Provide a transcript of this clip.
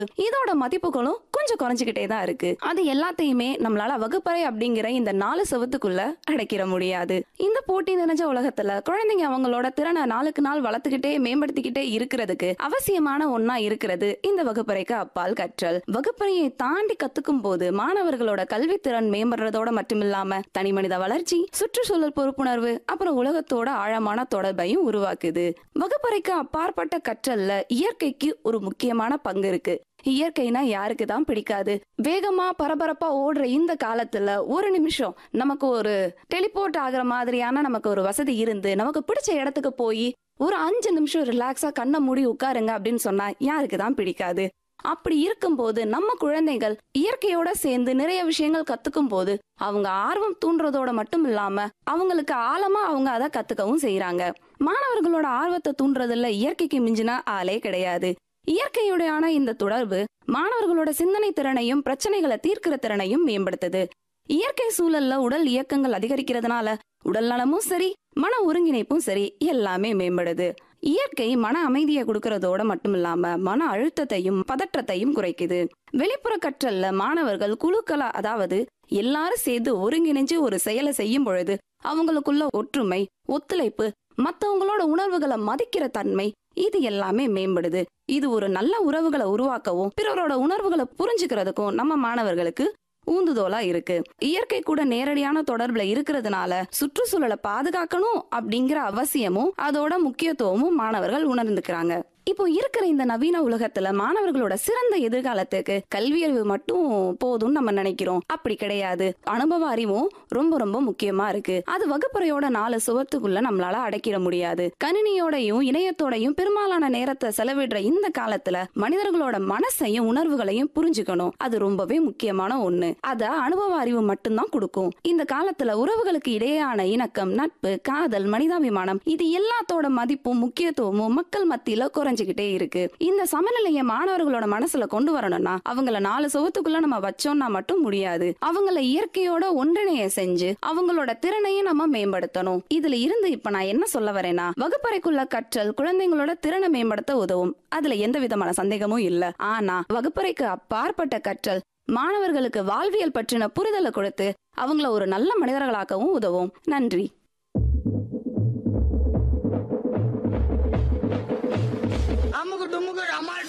இதோட மதிப்புகளும் கொஞ்சம் குறைஞ்சுக்கிட்டே தான் இருக்கு அது எல்லாத்தையுமே நம்மளால வகுப்பறை அப்படிங்கிற இந்த நாலு செவத்துக்குள்ள அடைக்கிற முடியாது இந்த போட்டி நிறைஞ்ச உலகத்துல குழந்தைங்க அவங்களோட திறனை நாளுக்கு நாள் வளர்த்துக்கிட்டே மேம்படுத்திக்கிட்டே இருக்கிறதுக்கு அவசியமான ஒண்ணா இருக்கிறது இந்த வகுப்பறைக்கு அப்பால் கற்றல் வகுப்பறையை தாண்டி கத்துக்கும் போது மாணவர்களோட கல்வித்திறன் மேம்படுறதோட மட்டுமில்லாம தனி மனித வளர்ச்சி சுற்றுச்சூழல் பொறுப்புணர்வு அப்புறம் உலகத்தோட ஆழமான தொடர்பையும் உருவாக்குது வகுப்பறைக்கு அப்பாற்பட்ட கற்றல்ல இயற்கைக்கு ஒரு முக்கியமான பங்கு இருக்கு இயற்கைனா யாருக்கு தான் பிடிக்காது வேகமா பரபரப்பா ஓடுற இந்த காலத்துல ஒரு நிமிஷம் நமக்கு ஒரு டெலிபோர்ட் ஆகுற மாதிரியான நமக்கு ஒரு வசதி இருந்து நமக்கு பிடிச்ச இடத்துக்கு போய் ஒரு அஞ்சு நிமிஷம் ரிலாக்ஸா கண்ணை மூடி உட்காருங்க அப்படின்னு சொன்னா யாருக்கு தான் பிடிக்காது அப்படி இருக்கும்போது நம்ம குழந்தைகள் இயற்கையோட சேர்ந்து நிறைய விஷயங்கள் கத்துக்கும் போது அவங்க ஆர்வம் தூண்டுறதோட மட்டும் இல்லாம அவங்களுக்கு ஆழமா அவங்க அதை கத்துக்கவும் செய்யறாங்க மாணவர்களோட ஆர்வத்தை தூண்டுறதுல இயற்கைக்கு மிஞ்சினா ஆளே கிடையாது இயற்கையுடையான இந்த தொடர்பு மாணவர்களோட சிந்தனை திறனையும் பிரச்சனைகளை தீர்க்கிற திறனையும் மேம்படுத்துது இயற்கை சூழல்ல உடல் இயக்கங்கள் அதிகரிக்கிறதுனால உடல் நலமும் சரி மன ஒருங்கிணைப்பும் சரி எல்லாமே மேம்படுது இயற்கை மன அமைதியை கொடுக்கறதோட மட்டும் இல்லாம மன அழுத்தத்தையும் பதற்றத்தையும் குறைக்குது வெளிப்புற கற்றல்ல மாணவர்கள் குழுக்களா அதாவது எல்லாரும் சேர்ந்து ஒருங்கிணைஞ்சு ஒரு செயலை செய்யும் பொழுது அவங்களுக்குள்ள ஒற்றுமை ஒத்துழைப்பு மத்தவங்களோட உணர்வுகளை மதிக்கிற தன்மை இது எல்லாமே மேம்படுது இது ஒரு நல்ல உறவுகளை உருவாக்கவும் பிறரோட உணர்வுகளை புரிஞ்சுக்கிறதுக்கும் நம்ம மாணவர்களுக்கு ஊந்துதோலா இருக்கு இயற்கை கூட நேரடியான தொடர்புல இருக்கிறதுனால சுற்றுச்சூழலை பாதுகாக்கணும் அப்படிங்கிற அவசியமும் அதோட முக்கியத்துவமும் மாணவர்கள் உணர்ந்துக்கிறாங்க இப்போ இருக்கிற இந்த நவீன உலகத்துல மாணவர்களோட சிறந்த எதிர்காலத்துக்கு கல்வி அறிவு மட்டும் போதும்னு நம்ம நினைக்கிறோம் அப்படி கிடையாது அனுபவ அறிவும் ரொம்ப ரொம்ப முக்கியமா இருக்கு அது வகுப்பறையோட நாலு சுவத்துக்குள்ள நம்மளால அடைக்கிட முடியாது கணினியோடையும் இணையத்தோடையும் பெரும்பாலான நேரத்தை செலவிடுற இந்த காலத்துல மனிதர்களோட மனசையும் உணர்வுகளையும் புரிஞ்சுக்கணும் அது ரொம்பவே முக்கியமான ஒண்ணு அத அனுபவ அறிவு மட்டும்தான் கொடுக்கும் இந்த காலத்துல உறவுகளுக்கு இடையேயான இணக்கம் நட்பு காதல் மனிதாபிமானம் இது எல்லாத்தோட மதிப்பும் முக்கியத்துவமும் மக்கள் மத்தியில குறைஞ்சுக்கிட்டே இருக்கு இந்த சமநிலையை மாணவர்களோட மனசுல கொண்டு வரணும்னா அவங்கள நாலு சுவத்துக்குள்ள நம்ம வச்சோம்னா மட்டும் முடியாது அவங்கள இயற்கையோட ஒன்றிணைய செஞ்சு அவங்களோட திறனையும் நம்ம மேம்படுத்தணும் இதுல இருந்து இப்ப நான் என்ன சொல்ல வரேன்னா வகுப்பறைக்குள்ள கற்றல் குழந்தைங்களோட திறனை மேம்படுத்த உதவும் அதுல எந்த விதமான சந்தேகமும் இல்ல ஆனா வகுப்பறைக்கு அப்பாற்பட்ட கற்றல் மாணவர்களுக்கு வாழ்வியல் பற்றின புரிதலை கொடுத்து அவங்கள ஒரு நல்ல மனிதர்களாக்கவும் உதவும் நன்றி